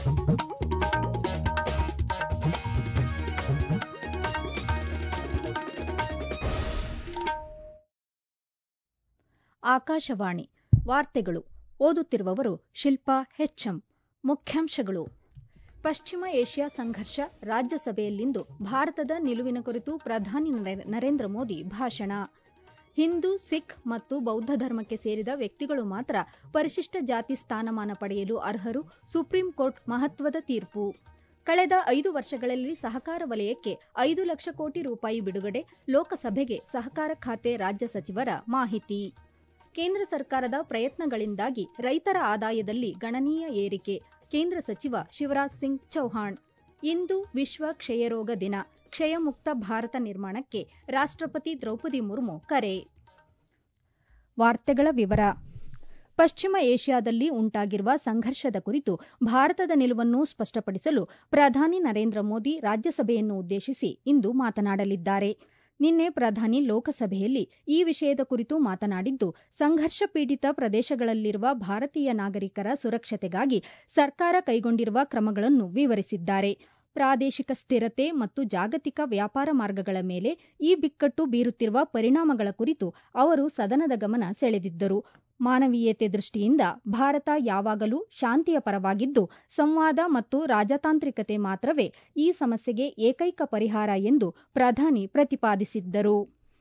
ಆಕಾಶವಾಣಿ ವಾರ್ತೆಗಳು ಓದುತ್ತಿರುವವರು ಶಿಲ್ಪಾ ಹೆಚ್ಎಂ ಮುಖ್ಯಾಂಶಗಳು ಪಶ್ಚಿಮ ಏಷ್ಯಾ ಸಂಘರ್ಷ ರಾಜ್ಯಸಭೆಯಲ್ಲಿಂದು ಭಾರತದ ನಿಲುವಿನ ಕುರಿತು ಪ್ರಧಾನಿ ನರೆ- ನರೇಂದ್ರ ಮೋದಿ ಭಾಷಣ ಹಿಂದೂ ಸಿಖ್ ಮತ್ತು ಬೌದ್ಧ ಧರ್ಮಕ್ಕೆ ಸೇರಿದ ವ್ಯಕ್ತಿಗಳು ಮಾತ್ರ ಪರಿಶಿಷ್ಟ ಜಾತಿ ಸ್ಥಾನಮಾನ ಪಡೆಯಲು ಅರ್ಹರು ಸುಪ್ರೀಂ ಕೋರ್ಟ್ ಮಹತ್ವದ ತೀರ್ಪು ಕಳೆದ ಐದು ವರ್ಷಗಳಲ್ಲಿ ಸಹಕಾರ ವಲಯಕ್ಕೆ ಐದು ಲಕ್ಷ ಕೋಟಿ ರೂಪಾಯಿ ಬಿಡುಗಡೆ ಲೋಕಸಭೆಗೆ ಸಹಕಾರ ಖಾತೆ ರಾಜ್ಯ ಸಚಿವರ ಮಾಹಿತಿ ಕೇಂದ್ರ ಸರ್ಕಾರದ ಪ್ರಯತ್ನಗಳಿಂದಾಗಿ ರೈತರ ಆದಾಯದಲ್ಲಿ ಗಣನೀಯ ಏರಿಕೆ ಕೇಂದ್ರ ಸಚಿವ ಶಿವರಾಜ್ ಸಿಂಗ್ ಚೌಹಾಣ್ ಇಂದು ವಿಶ್ವ ಕ್ಷಯರೋಗ ದಿನ ಕ್ಷಯಮುಕ್ತ ಭಾರತ ನಿರ್ಮಾಣಕ್ಕೆ ರಾಷ್ಟ್ರಪತಿ ದ್ರೌಪದಿ ಮುರ್ಮು ಕರೆ ವಾರ್ತೆಗಳ ವಿವರ ಪಶ್ಚಿಮ ಏಷ್ಯಾದಲ್ಲಿ ಉಂಟಾಗಿರುವ ಸಂಘರ್ಷದ ಕುರಿತು ಭಾರತದ ನಿಲುವನ್ನು ಸ್ಪಷ್ಟಪಡಿಸಲು ಪ್ರಧಾನಿ ನರೇಂದ್ರ ಮೋದಿ ರಾಜ್ಯಸಭೆಯನ್ನು ಉದ್ದೇಶಿಸಿ ಇಂದು ಮಾತನಾಡಲಿದ್ದಾರೆ ನಿನ್ನೆ ಪ್ರಧಾನಿ ಲೋಕಸಭೆಯಲ್ಲಿ ಈ ವಿಷಯದ ಕುರಿತು ಮಾತನಾಡಿದ್ದು ಸಂಘರ್ಷ ಪೀಡಿತ ಪ್ರದೇಶಗಳಲ್ಲಿರುವ ಭಾರತೀಯ ನಾಗರಿಕರ ಸುರಕ್ಷತೆಗಾಗಿ ಸರ್ಕಾರ ಕೈಗೊಂಡಿರುವ ಕ್ರಮಗಳನ್ನು ವಿವರಿಸಿದ್ದಾರೆ ಪ್ರಾದೇಶಿಕ ಸ್ಥಿರತೆ ಮತ್ತು ಜಾಗತಿಕ ವ್ಯಾಪಾರ ಮಾರ್ಗಗಳ ಮೇಲೆ ಈ ಬಿಕ್ಕಟ್ಟು ಬೀರುತ್ತಿರುವ ಪರಿಣಾಮಗಳ ಕುರಿತು ಅವರು ಸದನದ ಗಮನ ಸೆಳೆದಿದ್ದರು ಮಾನವೀಯತೆ ದೃಷ್ಟಿಯಿಂದ ಭಾರತ ಯಾವಾಗಲೂ ಶಾಂತಿಯ ಪರವಾಗಿದ್ದು ಸಂವಾದ ಮತ್ತು ರಾಜತಾಂತ್ರಿಕತೆ ಮಾತ್ರವೇ ಈ ಸಮಸ್ಯೆಗೆ ಏಕೈಕ ಪರಿಹಾರ ಎಂದು ಪ್ರಧಾನಿ ಪ್ರತಿಪಾದಿಸಿದ್ದರು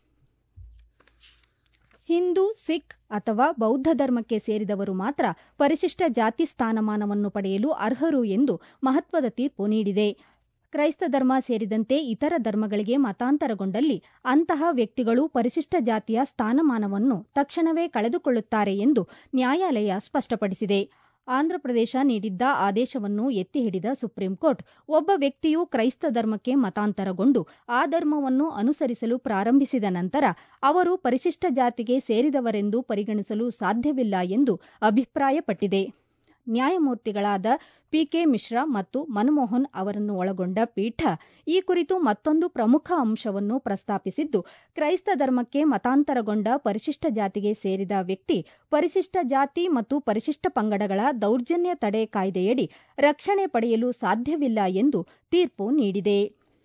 ಹಿಂದೂ ಸಿಖ್ ಅಥವಾ ಬೌದ್ಧ ಧರ್ಮಕ್ಕೆ ಸೇರಿದವರು ಮಾತ್ರ ಪರಿಶಿಷ್ಟ ಜಾತಿ ಸ್ಥಾನಮಾನವನ್ನು ಪಡೆಯಲು ಅರ್ಹರು ಎಂದು ಮಹತ್ವದ ತೀರ್ಪು ನೀಡಿದೆ ಕ್ರೈಸ್ತ ಧರ್ಮ ಸೇರಿದಂತೆ ಇತರ ಧರ್ಮಗಳಿಗೆ ಮತಾಂತರಗೊಂಡಲ್ಲಿ ಅಂತಹ ವ್ಯಕ್ತಿಗಳು ಪರಿಶಿಷ್ಟ ಜಾತಿಯ ಸ್ಥಾನಮಾನವನ್ನು ತಕ್ಷಣವೇ ಕಳೆದುಕೊಳ್ಳುತ್ತಾರೆ ಎಂದು ನ್ಯಾಯಾಲಯ ಸ್ಪಷ್ಟಪಡಿಸಿದೆ ಆಂಧ್ರಪ್ರದೇಶ ನೀಡಿದ್ದ ಆದೇಶವನ್ನು ಎತ್ತಿ ಹಿಡಿದ ಸುಪ್ರೀಂ ಕೋರ್ಟ್ ಒಬ್ಬ ವ್ಯಕ್ತಿಯು ಕ್ರೈಸ್ತ ಧರ್ಮಕ್ಕೆ ಮತಾಂತರಗೊಂಡು ಆ ಧರ್ಮವನ್ನು ಅನುಸರಿಸಲು ಪ್ರಾರಂಭಿಸಿದ ನಂತರ ಅವರು ಪರಿಶಿಷ್ಟ ಜಾತಿಗೆ ಸೇರಿದವರೆಂದು ಪರಿಗಣಿಸಲು ಸಾಧ್ಯವಿಲ್ಲ ಎಂದು ಅಭಿಪ್ರಾಯಪಟ್ಟಿದೆ ನ್ಯಾಯಮೂರ್ತಿಗಳಾದ ಪಿಕೆ ಮಿಶ್ರಾ ಮತ್ತು ಮನಮೋಹನ್ ಅವರನ್ನು ಒಳಗೊಂಡ ಪೀಠ ಈ ಕುರಿತು ಮತ್ತೊಂದು ಪ್ರಮುಖ ಅಂಶವನ್ನು ಪ್ರಸ್ತಾಪಿಸಿದ್ದು ಕ್ರೈಸ್ತ ಧರ್ಮಕ್ಕೆ ಮತಾಂತರಗೊಂಡ ಪರಿಶಿಷ್ಟ ಜಾತಿಗೆ ಸೇರಿದ ವ್ಯಕ್ತಿ ಪರಿಶಿಷ್ಟ ಜಾತಿ ಮತ್ತು ಪರಿಶಿಷ್ಟ ಪಂಗಡಗಳ ದೌರ್ಜನ್ಯ ತಡೆ ಕಾಯ್ದೆಯಡಿ ರಕ್ಷಣೆ ಪಡೆಯಲು ಸಾಧ್ಯವಿಲ್ಲ ಎಂದು ತೀರ್ಪು ನೀಡಿದೆ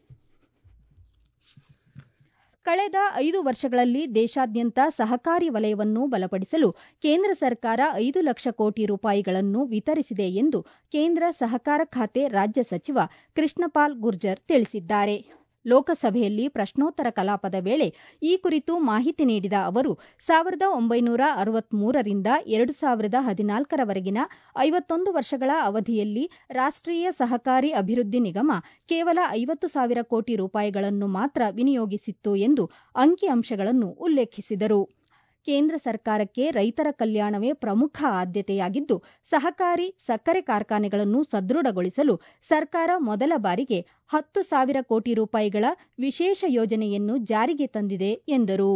ಕಳೆದ ಐದು ವರ್ಷಗಳಲ್ಲಿ ದೇಶಾದ್ಯಂತ ಸಹಕಾರಿ ವಲಯವನ್ನು ಬಲಪಡಿಸಲು ಕೇಂದ್ರ ಸರ್ಕಾರ ಐದು ಲಕ್ಷ ಕೋಟಿ ರೂಪಾಯಿಗಳನ್ನು ವಿತರಿಸಿದೆ ಎಂದು ಕೇಂದ್ರ ಸಹಕಾರ ಖಾತೆ ರಾಜ್ಯ ಸಚಿವ ಕೃಷ್ಣಪಾಲ್ ಗುರ್ಜರ್ ತಿಳಿಸಿದ್ದಾರೆ ಲೋಕಸಭೆಯಲ್ಲಿ ಪ್ರಶ್ನೋತ್ತರ ಕಲಾಪದ ವೇಳೆ ಈ ಕುರಿತು ಮಾಹಿತಿ ನೀಡಿದ ಅವರು ಸಾವಿರದ ಒಂಬೈನೂರ ಅರವತ್ಮೂರರಿಂದ ಎರಡು ಸಾವಿರದ ಹದಿನಾಲ್ಕರವರೆಗಿನ ಐವತ್ತೊಂದು ವರ್ಷಗಳ ಅವಧಿಯಲ್ಲಿ ರಾಷ್ಟ್ರೀಯ ಸಹಕಾರಿ ಅಭಿವೃದ್ಧಿ ನಿಗಮ ಕೇವಲ ಐವತ್ತು ಸಾವಿರ ಕೋಟಿ ರೂಪಾಯಿಗಳನ್ನು ಮಾತ್ರ ವಿನಿಯೋಗಿಸಿತ್ತು ಎಂದು ಅಂಕಿಅಂಶಗಳನ್ನು ಉಲ್ಲೇಖಿಸಿದರು ಕೇಂದ್ರ ಸರ್ಕಾರಕ್ಕೆ ರೈತರ ಕಲ್ಯಾಣವೇ ಪ್ರಮುಖ ಆದ್ಯತೆಯಾಗಿದ್ದು ಸಹಕಾರಿ ಸಕ್ಕರೆ ಕಾರ್ಖಾನೆಗಳನ್ನು ಸದೃಢಗೊಳಿಸಲು ಸರ್ಕಾರ ಮೊದಲ ಬಾರಿಗೆ ಹತ್ತು ಸಾವಿರ ಕೋಟಿ ರೂಪಾಯಿಗಳ ವಿಶೇಷ ಯೋಜನೆಯನ್ನು ಜಾರಿಗೆ ತಂದಿದೆ ಎಂದರು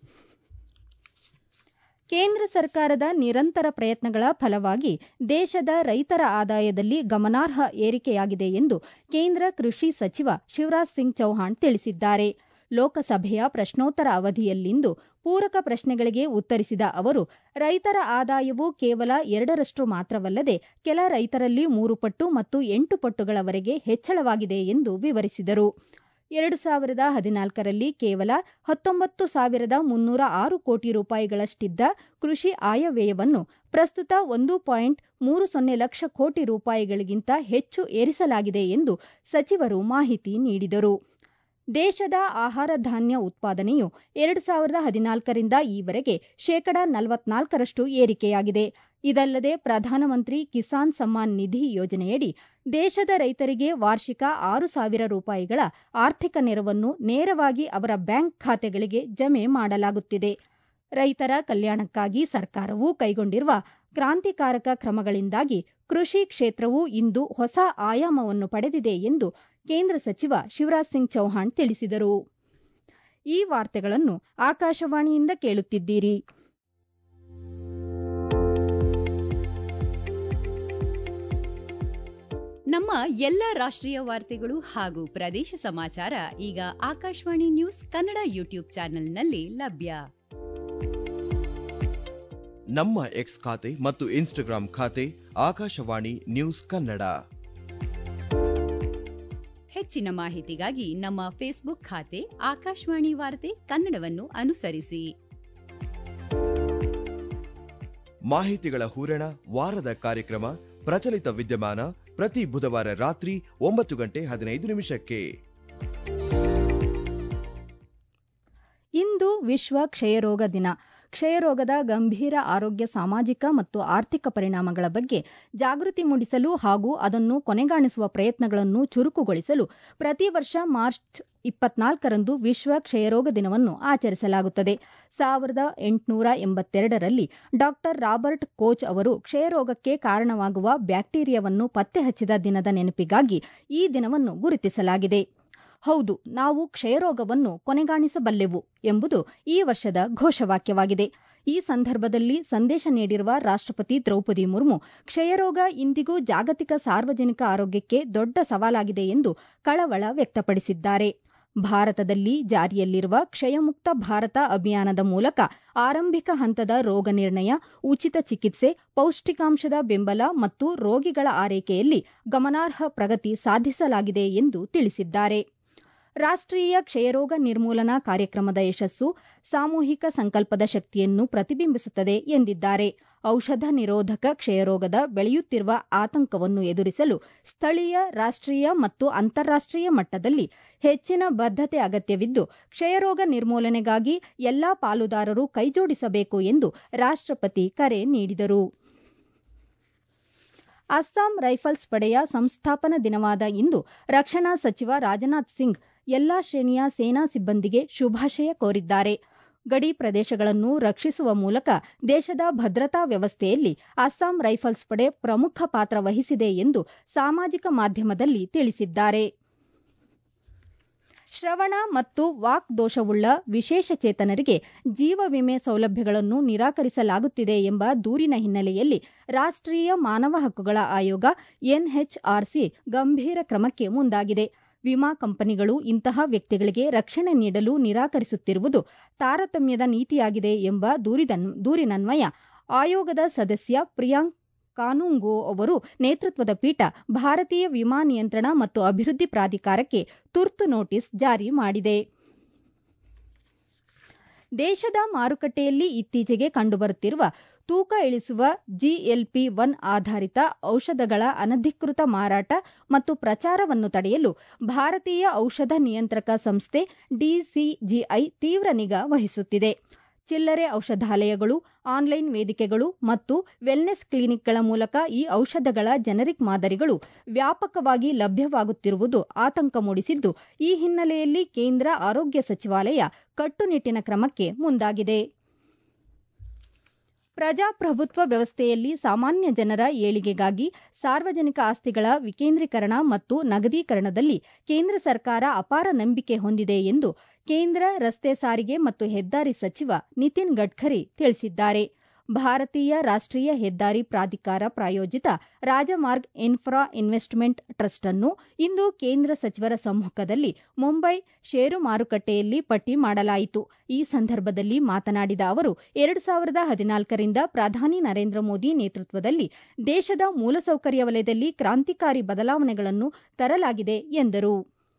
ಕೇಂದ್ರ ಸರ್ಕಾರದ ನಿರಂತರ ಪ್ರಯತ್ನಗಳ ಫಲವಾಗಿ ದೇಶದ ರೈತರ ಆದಾಯದಲ್ಲಿ ಗಮನಾರ್ಹ ಏರಿಕೆಯಾಗಿದೆ ಎಂದು ಕೇಂದ್ರ ಕೃಷಿ ಸಚಿವ ಶಿವರಾಜ್ ಸಿಂಗ್ ಚೌಹಾಣ್ ತಿಳಿಸಿದ್ದಾರೆ ಲೋಕಸಭೆಯ ಪ್ರಶ್ನೋತ್ತರ ಅವಧಿಯಲ್ಲಿಂದು ಪೂರಕ ಪ್ರಶ್ನೆಗಳಿಗೆ ಉತ್ತರಿಸಿದ ಅವರು ರೈತರ ಆದಾಯವು ಕೇವಲ ಎರಡರಷ್ಟು ಮಾತ್ರವಲ್ಲದೆ ಕೆಲ ರೈತರಲ್ಲಿ ಮೂರು ಪಟ್ಟು ಮತ್ತು ಎಂಟು ಪಟ್ಟುಗಳವರೆಗೆ ಹೆಚ್ಚಳವಾಗಿದೆ ಎಂದು ವಿವರಿಸಿದರು ಎರಡು ಸಾವಿರದ ಹದಿನಾಲ್ಕರಲ್ಲಿ ಕೇವಲ ಹತ್ತೊಂಬತ್ತು ಸಾವಿರದ ಮುನ್ನೂರ ಆರು ಕೋಟಿ ರೂಪಾಯಿಗಳಷ್ಟಿದ್ದ ಕೃಷಿ ಆಯವ್ಯಯವನ್ನು ಪ್ರಸ್ತುತ ಒಂದು ಪಾಯಿಂಟ್ ಮೂರು ಸೊನ್ನೆ ಲಕ್ಷ ಕೋಟಿ ರೂಪಾಯಿಗಳಿಗಿಂತ ಹೆಚ್ಚು ಏರಿಸಲಾಗಿದೆ ಎಂದು ಸಚಿವರು ಮಾಹಿತಿ ನೀಡಿದರು ದೇಶದ ಆಹಾರ ಧಾನ್ಯ ಉತ್ಪಾದನೆಯು ಎರಡು ಸಾವಿರದ ಹದಿನಾಲ್ಕರಿಂದ ಈವರೆಗೆ ಶೇಕಡ ನಲವತ್ನಾಲ್ಕರಷ್ಟು ಏರಿಕೆಯಾಗಿದೆ ಇದಲ್ಲದೆ ಪ್ರಧಾನಮಂತ್ರಿ ಕಿಸಾನ್ ಸಮ್ಮಾನ್ ನಿಧಿ ಯೋಜನೆಯಡಿ ದೇಶದ ರೈತರಿಗೆ ವಾರ್ಷಿಕ ಆರು ಸಾವಿರ ರೂಪಾಯಿಗಳ ಆರ್ಥಿಕ ನೆರವನ್ನು ನೇರವಾಗಿ ಅವರ ಬ್ಯಾಂಕ್ ಖಾತೆಗಳಿಗೆ ಜಮೆ ಮಾಡಲಾಗುತ್ತಿದೆ ರೈತರ ಕಲ್ಯಾಣಕ್ಕಾಗಿ ಸರ್ಕಾರವು ಕೈಗೊಂಡಿರುವ ಕ್ರಾಂತಿಕಾರಕ ಕ್ರಮಗಳಿಂದಾಗಿ ಕೃಷಿ ಕ್ಷೇತ್ರವು ಇಂದು ಹೊಸ ಆಯಾಮವನ್ನು ಪಡೆದಿದೆ ಎಂದು ಕೇಂದ್ರ ಸಚಿವ ಶಿವರಾಜ್ ಸಿಂಗ್ ಚೌಹಾಣ್ ತಿಳಿಸಿದರು ಈ ವಾರ್ತೆಗಳನ್ನು ಆಕಾಶವಾಣಿಯಿಂದ ಕೇಳುತ್ತಿದ್ದೀರಿ ನಮ್ಮ ಎಲ್ಲ ರಾಷ್ಟ್ರೀಯ ವಾರ್ತೆಗಳು ಹಾಗೂ ಪ್ರದೇಶ ಸಮಾಚಾರ ಈಗ ಆಕಾಶವಾಣಿ ನ್ಯೂಸ್ ಕನ್ನಡ ಯೂಟ್ಯೂಬ್ ಚಾನೆಲ್ನಲ್ಲಿ ಲಭ್ಯ ನಮ್ಮ ಎಕ್ಸ್ ಖಾತೆ ಮತ್ತು ಇನ್ಸ್ಟಾಗ್ರಾಂ ಖಾತೆ ಆಕಾಶವಾಣಿ ನ್ಯೂಸ್ ಕನ್ನಡ ಹೆಚ್ಚಿನ ಮಾಹಿತಿಗಾಗಿ ನಮ್ಮ ಫೇಸ್ಬುಕ್ ಖಾತೆ ಆಕಾಶವಾಣಿ ವಾರ್ತೆ ಕನ್ನಡವನ್ನು ಅನುಸರಿಸಿ ಮಾಹಿತಿಗಳ ಹೂರಣ ವಾರದ ಕಾರ್ಯಕ್ರಮ ಪ್ರಚಲಿತ ವಿದ್ಯಮಾನ ಪ್ರತಿ ಬುಧವಾರ ರಾತ್ರಿ ಒಂಬತ್ತು ಗಂಟೆ ಹದಿನೈದು ನಿಮಿಷಕ್ಕೆ ಇಂದು ವಿಶ್ವ ಕ್ಷಯರೋಗ ದಿನ ಕ್ಷಯರೋಗದ ಗಂಭೀರ ಆರೋಗ್ಯ ಸಾಮಾಜಿಕ ಮತ್ತು ಆರ್ಥಿಕ ಪರಿಣಾಮಗಳ ಬಗ್ಗೆ ಜಾಗೃತಿ ಮೂಡಿಸಲು ಹಾಗೂ ಅದನ್ನು ಕೊನೆಗಾಣಿಸುವ ಪ್ರಯತ್ನಗಳನ್ನು ಚುರುಕುಗೊಳಿಸಲು ಪ್ರತಿ ವರ್ಷ ಮಾರ್ಚ್ ಇಪ್ಪತ್ನಾಲ್ಕರಂದು ವಿಶ್ವ ಕ್ಷಯರೋಗ ದಿನವನ್ನು ಆಚರಿಸಲಾಗುತ್ತದೆ ಸಾವಿರದ ಎಂಟುನೂರ ಎಂಬತ್ತೆರಡರಲ್ಲಿ ಡಾಕ್ಟರ್ ರಾಬರ್ಟ್ ಕೋಚ್ ಅವರು ಕ್ಷಯರೋಗಕ್ಕೆ ಕಾರಣವಾಗುವ ಬ್ಯಾಕ್ಟೀರಿಯಾವನ್ನು ಪತ್ತೆ ಹಚ್ಚಿದ ದಿನದ ನೆನಪಿಗಾಗಿ ಈ ದಿನವನ್ನು ಗುರುತಿಸಲಾಗಿದೆ ಹೌದು ನಾವು ಕ್ಷಯರೋಗವನ್ನು ಕೊನೆಗಾಣಿಸಬಲ್ಲೆವು ಎಂಬುದು ಈ ವರ್ಷದ ಘೋಷವಾಕ್ಯವಾಗಿದೆ ಈ ಸಂದರ್ಭದಲ್ಲಿ ಸಂದೇಶ ನೀಡಿರುವ ರಾಷ್ಟ್ರಪತಿ ದ್ರೌಪದಿ ಮುರ್ಮು ಕ್ಷಯರೋಗ ಇಂದಿಗೂ ಜಾಗತಿಕ ಸಾರ್ವಜನಿಕ ಆರೋಗ್ಯಕ್ಕೆ ದೊಡ್ಡ ಸವಾಲಾಗಿದೆ ಎಂದು ಕಳವಳ ವ್ಯಕ್ತಪಡಿಸಿದ್ದಾರೆ ಭಾರತದಲ್ಲಿ ಜಾರಿಯಲ್ಲಿರುವ ಕ್ಷಯಮುಕ್ತ ಭಾರತ ಅಭಿಯಾನದ ಮೂಲಕ ಆರಂಭಿಕ ಹಂತದ ರೋಗ ನಿರ್ಣಯ ಉಚಿತ ಚಿಕಿತ್ಸೆ ಪೌಷ್ಟಿಕಾಂಶದ ಬೆಂಬಲ ಮತ್ತು ರೋಗಿಗಳ ಆರೈಕೆಯಲ್ಲಿ ಗಮನಾರ್ಹ ಪ್ರಗತಿ ಸಾಧಿಸಲಾಗಿದೆ ಎಂದು ತಿಳಿಸಿದ್ದಾರೆ ರಾಷ್ಟ್ರೀಯ ಕ್ಷಯರೋಗ ನಿರ್ಮೂಲನಾ ಕಾರ್ಯಕ್ರಮದ ಯಶಸ್ಸು ಸಾಮೂಹಿಕ ಸಂಕಲ್ಪದ ಶಕ್ತಿಯನ್ನು ಪ್ರತಿಬಿಂಬಿಸುತ್ತದೆ ಎಂದಿದ್ದಾರೆ ಔಷಧ ನಿರೋಧಕ ಕ್ಷಯರೋಗದ ಬೆಳೆಯುತ್ತಿರುವ ಆತಂಕವನ್ನು ಎದುರಿಸಲು ಸ್ಥಳೀಯ ರಾಷ್ಟ್ರೀಯ ಮತ್ತು ಅಂತಾರಾಷ್ಟ್ರೀಯ ಮಟ್ಟದಲ್ಲಿ ಹೆಚ್ಚಿನ ಬದ್ಧತೆ ಅಗತ್ಯವಿದ್ದು ಕ್ಷಯರೋಗ ನಿರ್ಮೂಲನೆಗಾಗಿ ಎಲ್ಲಾ ಪಾಲುದಾರರು ಕೈಜೋಡಿಸಬೇಕು ಎಂದು ರಾಷ್ಟ್ರಪತಿ ಕರೆ ನೀಡಿದರು ಅಸ್ಸಾಂ ರೈಫಲ್ಸ್ ಪಡೆಯ ಸಂಸ್ಥಾಪನಾ ದಿನವಾದ ಇಂದು ರಕ್ಷಣಾ ಸಚಿವ ರಾಜನಾಥ್ ಸಿಂಗ್ ಎಲ್ಲಾ ಶ್ರೇಣಿಯ ಸೇನಾ ಸಿಬ್ಬಂದಿಗೆ ಶುಭಾಶಯ ಕೋರಿದ್ದಾರೆ ಗಡಿ ಪ್ರದೇಶಗಳನ್ನು ರಕ್ಷಿಸುವ ಮೂಲಕ ದೇಶದ ಭದ್ರತಾ ವ್ಯವಸ್ಥೆಯಲ್ಲಿ ಅಸ್ಸಾಂ ರೈಫಲ್ಸ್ ಪಡೆ ಪ್ರಮುಖ ಪಾತ್ರ ವಹಿಸಿದೆ ಎಂದು ಸಾಮಾಜಿಕ ಮಾಧ್ಯಮದಲ್ಲಿ ತಿಳಿಸಿದ್ದಾರೆ ಶ್ರವಣ ಮತ್ತು ವಾಕ್ ದೋಷವುಳ್ಳ ವಿಶೇಷಚೇತನರಿಗೆ ಜೀವ ವಿಮೆ ಸೌಲಭ್ಯಗಳನ್ನು ನಿರಾಕರಿಸಲಾಗುತ್ತಿದೆ ಎಂಬ ದೂರಿನ ಹಿನ್ನೆಲೆಯಲ್ಲಿ ರಾಷ್ಟ್ರೀಯ ಮಾನವ ಹಕ್ಕುಗಳ ಆಯೋಗ ಎನ್ಎಚ್ಆರ್ಸಿ ಗಂಭೀರ ಕ್ರಮಕ್ಕೆ ಮುಂದಾಗಿದೆ ವಿಮಾ ಕಂಪನಿಗಳು ಇಂತಹ ವ್ಯಕ್ತಿಗಳಿಗೆ ರಕ್ಷಣೆ ನೀಡಲು ನಿರಾಕರಿಸುತ್ತಿರುವುದು ತಾರತಮ್ಯದ ನೀತಿಯಾಗಿದೆ ಎಂಬ ದೂರಿನನ್ವಯ ಆಯೋಗದ ಸದಸ್ಯ ಪ್ರಿಯಾಂಕ್ ಕಾನೂಂಗೋ ಅವರು ನೇತೃತ್ವದ ಪೀಠ ಭಾರತೀಯ ವಿಮಾ ನಿಯಂತ್ರಣ ಮತ್ತು ಅಭಿವೃದ್ಧಿ ಪ್ರಾಧಿಕಾರಕ್ಕೆ ತುರ್ತು ನೋಟಿಸ್ ಜಾರಿ ಮಾಡಿದೆ ದೇಶದ ಮಾರುಕಟ್ಟೆಯಲ್ಲಿ ಇತ್ತೀಚೆಗೆ ಕಂಡುಬರುತ್ತಿರುವ ತೂಕ ಇಳಿಸುವ ಜಿಎಲ್ಪಿ ಒನ್ ಆಧಾರಿತ ಔಷಧಗಳ ಅನಧಿಕೃತ ಮಾರಾಟ ಮತ್ತು ಪ್ರಚಾರವನ್ನು ತಡೆಯಲು ಭಾರತೀಯ ಔಷಧ ನಿಯಂತ್ರಕ ಸಂಸ್ಥೆ ಡಿಸಿಜಿಐ ತೀವ್ರ ನಿಗಾ ವಹಿಸುತ್ತಿದೆ ಚಿಲ್ಲರೆ ಔಷಧಾಲಯಗಳು ಆನ್ಲೈನ್ ವೇದಿಕೆಗಳು ಮತ್ತು ವೆಲ್ನೆಸ್ ಕ್ಲಿನಿಕ್ಗಳ ಮೂಲಕ ಈ ಔಷಧಗಳ ಜನರಿಕ್ ಮಾದರಿಗಳು ವ್ಯಾಪಕವಾಗಿ ಲಭ್ಯವಾಗುತ್ತಿರುವುದು ಆತಂಕ ಮೂಡಿಸಿದ್ದು ಈ ಹಿನ್ನೆಲೆಯಲ್ಲಿ ಕೇಂದ್ರ ಆರೋಗ್ಯ ಸಚಿವಾಲಯ ಕಟ್ಟುನಿಟ್ಟಿನ ಕ್ರಮಕ್ಕೆ ಮುಂದಾಗಿದೆ ಪ್ರಜಾಪ್ರಭುತ್ವ ವ್ಯವಸ್ಥೆಯಲ್ಲಿ ಸಾಮಾನ್ಯ ಜನರ ಏಳಿಗೆಗಾಗಿ ಸಾರ್ವಜನಿಕ ಆಸ್ತಿಗಳ ವಿಕೇಂದ್ರೀಕರಣ ಮತ್ತು ನಗದೀಕರಣದಲ್ಲಿ ಕೇಂದ್ರ ಸರ್ಕಾರ ಅಪಾರ ನಂಬಿಕೆ ಹೊಂದಿದೆ ಎಂದು ಕೇಂದ್ರ ರಸ್ತೆ ಸಾರಿಗೆ ಮತ್ತು ಹೆದ್ದಾರಿ ಸಚಿವ ನಿತಿನ್ ಗಡ್ಕರಿ ತಿಳಿಸಿದ್ದಾರೆ ಭಾರತೀಯ ರಾಷ್ಟ್ರೀಯ ಹೆದ್ದಾರಿ ಪ್ರಾಧಿಕಾರ ಪ್ರಾಯೋಜಿತ ರಾಜಮಾರ್ಗ್ ಇನ್ಫ್ರಾ ಇನ್ವೆಸ್ಟ್ಮೆಂಟ್ ಟ್ರಸ್ಟ್ ಅನ್ನು ಇಂದು ಕೇಂದ್ರ ಸಚಿವರ ಸಮ್ಮುಖದಲ್ಲಿ ಮುಂಬೈ ಷೇರು ಮಾರುಕಟ್ಟೆಯಲ್ಲಿ ಪಟ್ಟಿ ಮಾಡಲಾಯಿತು ಈ ಸಂದರ್ಭದಲ್ಲಿ ಮಾತನಾಡಿದ ಅವರು ಎರಡು ಸಾವಿರದ ಹದಿನಾಲ್ಕರಿಂದ ಪ್ರಧಾನಿ ನರೇಂದ್ರ ಮೋದಿ ನೇತೃತ್ವದಲ್ಲಿ ದೇಶದ ಮೂಲಸೌಕರ್ಯ ವಲಯದಲ್ಲಿ ಕ್ರಾಂತಿಕಾರಿ ಬದಲಾವಣೆಗಳನ್ನು ತರಲಾಗಿದೆ ಎಂದರು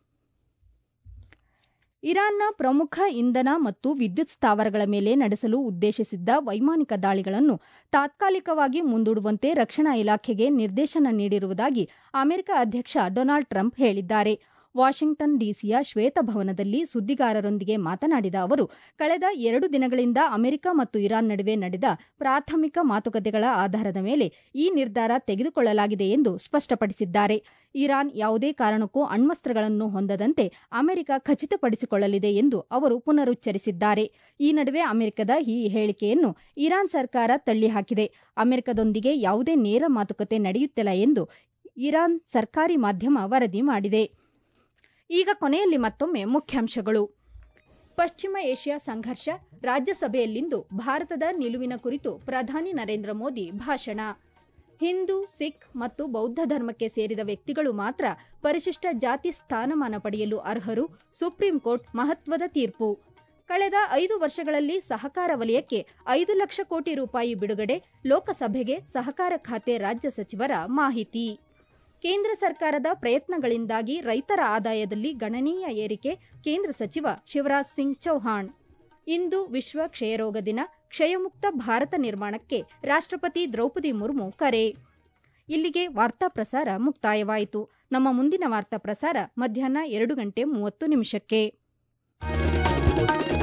ಇರಾನ್ನ ಪ್ರಮುಖ ಇಂಧನ ಮತ್ತು ವಿದ್ಯುತ್ ಸ್ಥಾವರಗಳ ಮೇಲೆ ನಡೆಸಲು ಉದ್ದೇಶಿಸಿದ್ದ ವೈಮಾನಿಕ ದಾಳಿಗಳನ್ನು ತಾತ್ಕಾಲಿಕವಾಗಿ ಮುಂದೂಡುವಂತೆ ರಕ್ಷಣಾ ಇಲಾಖೆಗೆ ನಿರ್ದೇಶನ ನೀಡಿರುವುದಾಗಿ ಅಮೆರಿಕ ಅಧ್ಯಕ್ಷ ಡೊನಾಲ್ಡ್ ಟ್ರಂಪ್ ಹೇಳಿದ್ದಾರೆ ವಾಷಿಂಗ್ಟನ್ ಡಿಸಿಯ ಶ್ವೇತಭವನದಲ್ಲಿ ಸುದ್ದಿಗಾರರೊಂದಿಗೆ ಮಾತನಾಡಿದ ಅವರು ಕಳೆದ ಎರಡು ದಿನಗಳಿಂದ ಅಮೆರಿಕ ಮತ್ತು ಇರಾನ್ ನಡುವೆ ನಡೆದ ಪ್ರಾಥಮಿಕ ಮಾತುಕತೆಗಳ ಆಧಾರದ ಮೇಲೆ ಈ ನಿರ್ಧಾರ ತೆಗೆದುಕೊಳ್ಳಲಾಗಿದೆ ಎಂದು ಸ್ಪಷ್ಟಪಡಿಸಿದ್ದಾರೆ ಇರಾನ್ ಯಾವುದೇ ಕಾರಣಕ್ಕೂ ಅಣ್ವಸ್ತ್ರಗಳನ್ನು ಹೊಂದದಂತೆ ಅಮೆರಿಕ ಖಚಿತಪಡಿಸಿಕೊಳ್ಳಲಿದೆ ಎಂದು ಅವರು ಪುನರುಚ್ಚರಿಸಿದ್ದಾರೆ ಈ ನಡುವೆ ಅಮೆರಿಕದ ಈ ಹೇಳಿಕೆಯನ್ನು ಇರಾನ್ ಸರ್ಕಾರ ತಳ್ಳಿಹಾಕಿದೆ ಅಮೆರಿಕದೊಂದಿಗೆ ಯಾವುದೇ ನೇರ ಮಾತುಕತೆ ನಡೆಯುತ್ತಿಲ್ಲ ಎಂದು ಇರಾನ್ ಸರ್ಕಾರಿ ಮಾಧ್ಯಮ ವರದಿ ಮಾಡಿದೆ ಈಗ ಕೊನೆಯಲ್ಲಿ ಮತ್ತೊಮ್ಮೆ ಮುಖ್ಯಾಂಶಗಳು ಪಶ್ಚಿಮ ಏಷ್ಯಾ ಸಂಘರ್ಷ ರಾಜ್ಯಸಭೆಯಲ್ಲಿಂದು ಭಾರತದ ನಿಲುವಿನ ಕುರಿತು ಪ್ರಧಾನಿ ನರೇಂದ್ರ ಮೋದಿ ಭಾಷಣ ಹಿಂದೂ ಸಿಖ್ ಮತ್ತು ಬೌದ್ಧ ಧರ್ಮಕ್ಕೆ ಸೇರಿದ ವ್ಯಕ್ತಿಗಳು ಮಾತ್ರ ಪರಿಶಿಷ್ಟ ಜಾತಿ ಸ್ಥಾನಮಾನ ಪಡೆಯಲು ಅರ್ಹರು ಸುಪ್ರೀಂ ಕೋರ್ಟ್ ಮಹತ್ವದ ತೀರ್ಪು ಕಳೆದ ಐದು ವರ್ಷಗಳಲ್ಲಿ ಸಹಕಾರ ವಲಯಕ್ಕೆ ಐದು ಲಕ್ಷ ಕೋಟಿ ರೂಪಾಯಿ ಬಿಡುಗಡೆ ಲೋಕಸಭೆಗೆ ಸಹಕಾರ ಖಾತೆ ರಾಜ್ಯ ಸಚಿವರ ಮಾಹಿತಿ ಕೇಂದ್ರ ಸರ್ಕಾರದ ಪ್ರಯತ್ನಗಳಿಂದಾಗಿ ರೈತರ ಆದಾಯದಲ್ಲಿ ಗಣನೀಯ ಏರಿಕೆ ಕೇಂದ್ರ ಸಚಿವ ಶಿವರಾಜ್ ಸಿಂಗ್ ಚೌಹಾಣ್ ಇಂದು ವಿಶ್ವ ಕ್ಷಯರೋಗ ದಿನ ಕ್ಷಯಮುಕ್ತ ಭಾರತ ನಿರ್ಮಾಣಕ್ಕೆ ರಾಷ್ಟ್ರಪತಿ ದ್ರೌಪದಿ ಮುರ್ಮು ಕರೆ ಇಲ್ಲಿಗೆ ವಾರ್ತಾ ಪ್ರಸಾರ ಮುಕ್ತಾಯವಾಯಿತು ನಮ್ಮ ಮುಂದಿನ ವಾರ್ತಾ ಪ್ರಸಾರ ಮಧ್ಯಾಹ್ನ ಎರಡು ಗಂಟೆ ಮೂವತ್ತು ನಿಮಿಷಕ್ಕೆ